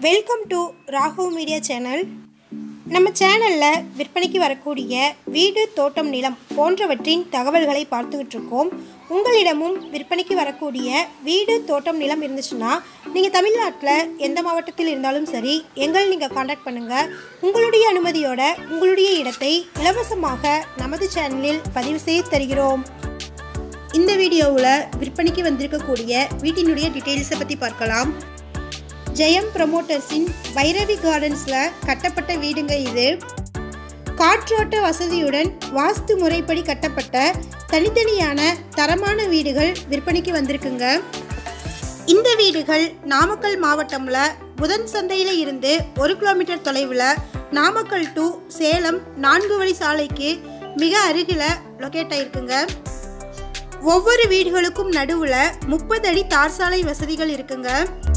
welcome to Raghav media channel நம்ம சேனலில் விற்பனைக்கு வரக்கூடிய வீடு தோட்டம் நிலம் போன்றவற்றின் தகவல்களை பார்த்துக்கிட்டு இருக்கோம் உங்களிடமும் விற்பனைக்கு வரக்கூடிய வீடு தோட்டம் நிலம் இருந்துச்சுன்னா நீங்கள் தமிழ்நாட்டில் எந்த மாவட்டத்தில் இருந்தாலும் சரி எங்களை நீங்கள் காண்டாக்ட் பண்ணுங்கள் உங்களுடைய அனுமதியோட உங்களுடைய இடத்தை இலவசமாக நமது சேனலில் பதிவு செய்து தருகிறோம் இந்த வீடியோவில் விற்பனைக்கு வந்திருக்கக்கூடிய வீட்டினுடைய டீட்டெயில்ஸை பற்றி பார்க்கலாம் ஜெயம் ப்ரமோட்டர்ஸின் பைரவி கார்டன்ஸில் கட்டப்பட்ட வீடுங்க இது காற்றோட்ட வசதியுடன் வாஸ்து முறைப்படி கட்டப்பட்ட தனித்தனியான தரமான வீடுகள் விற்பனைக்கு வந்திருக்குங்க இந்த வீடுகள் நாமக்கல் மாவட்டம்ல புதன் சந்தையில் இருந்து ஒரு கிலோமீட்டர் தொலைவில் நாமக்கல் டு சேலம் நான்கு வழி சாலைக்கு மிக அருகில் லொக்கேட் ஆயிருக்குங்க ஒவ்வொரு வீடுகளுக்கும் நடுவில் முப்பது அடி தார் சாலை வசதிகள் இருக்குங்க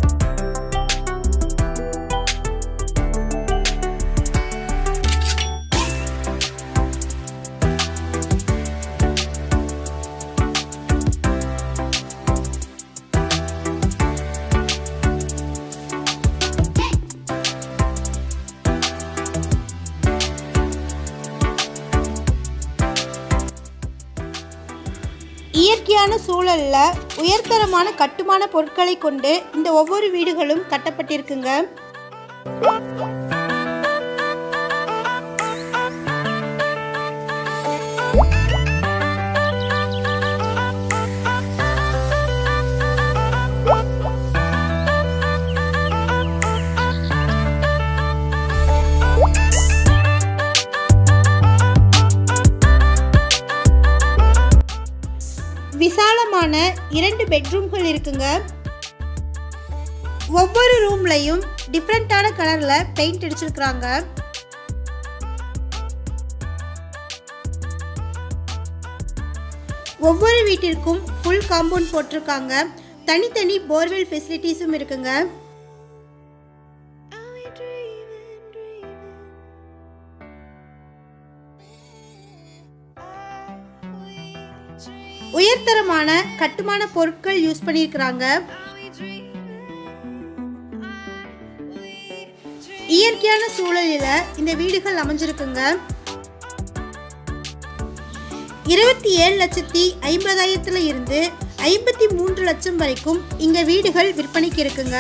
இயற்கையான சூழல்ல உயர்தரமான கட்டுமான பொருட்களை கொண்டு இந்த ஒவ்வொரு வீடுகளும் கட்டப்பட்டிருக்குங்க விசாலமான இரண்டு பெட்ரூம்கள் இருக்குங்க ஒவ்வொரு ரூம்லையும் டிஃப்ரெண்ட்டான கலரில் பெயிண்ட் அடிச்சிருக்கிறாங்க ஒவ்வொரு வீட்டிற்கும் ஃபுல் காம்பவுண்ட் போட்டிருக்காங்க தனித்தனி போர்வெல் ஃபெசிலிட்டிஸும் இருக்குங்க உயர்தரமான கட்டுமான பொருட்கள் யூஸ் பண்ணியிருக்கிறாங்க இயற்கையான சூழலில் இந்த வீடுகள் அமைஞ்சிருக்குங்க இருபத்தி ஏழு லட்சத்தி ஐம்பதாயிரத்துல இருந்து ஐம்பத்தி மூன்று லட்சம் வரைக்கும் இங்க வீடுகள் விற்பனைக்கு இருக்குங்க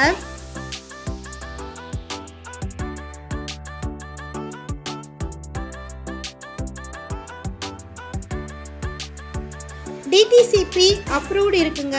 டிடிசிபி அப்ரூவ்டு இருக்குங்க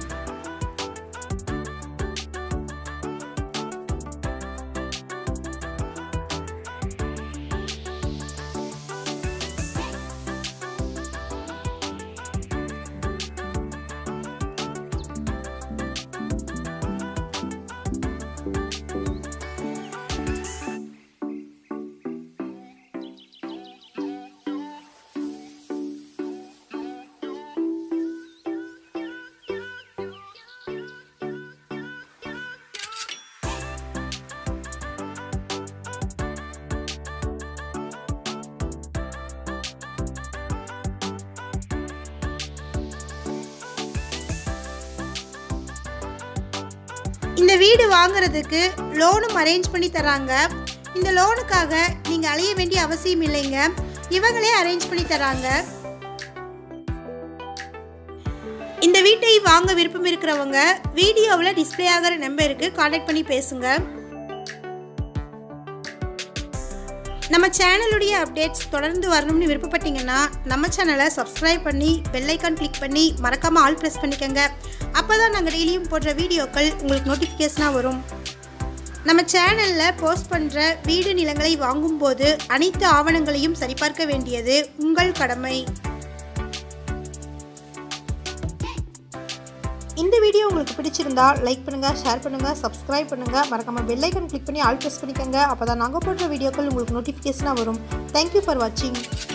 இந்த வீடு வாங்குறதுக்கு லோனும் அரேஞ்ச் பண்ணி தராங்க இந்த லோனுக்காக நீங்கள் அலைய வேண்டிய அவசியம் இல்லைங்க இவங்களே அரேஞ்ச் பண்ணி தராங்க இந்த வீட்டை வாங்க விருப்பம் இருக்கிறவங்க வீடியோவில் டிஸ்பிளே ஆகிற நம்பருக்கு காண்டாக்ட் பண்ணி பேசுங்க நம்ம சேனலுடைய அப்டேட்ஸ் தொடர்ந்து வரணும்னு விருப்பப்பட்டீங்கன்னா நம்ம சேனலை சப்ஸ்கிரைப் பண்ணி பெல்லைக்கான் கிளிக் பண்ணி மறக்காமல் ஆல் ப்ரெஸ் பண்ணிக்கோங்க அப்போ தான் நாங்கள் டெய்லியும் போடுற வீடியோக்கள் உங்களுக்கு நோட்டிஃபிகேஷனாக வரும் நம்ம சேனலில் போஸ்ட் பண்ணுற வீடு நிலங்களை வாங்கும்போது அனைத்து ஆவணங்களையும் சரிபார்க்க வேண்டியது உங்கள் கடமை இந்த வீடியோ உங்களுக்கு பிடிச்சிருந்தா லைக் பண்ணுங்கள் ஷேர் பண்ணுங்கள் சப்ஸ்கிரைப் பண்ணுங்கள் மறக்காமல் பெல் ஐக்கன் கிளிக் பண்ணி ஆல் ப்ரெஸ் பண்ணிக்கோங்க அப்போ தான் நாங்கள் போடுற வீடியோக்கள் உங்களுக்கு நோட்டிஃபிகேஷனாக வரும் தேங்க்யூ ஃபார் வாட்சிங்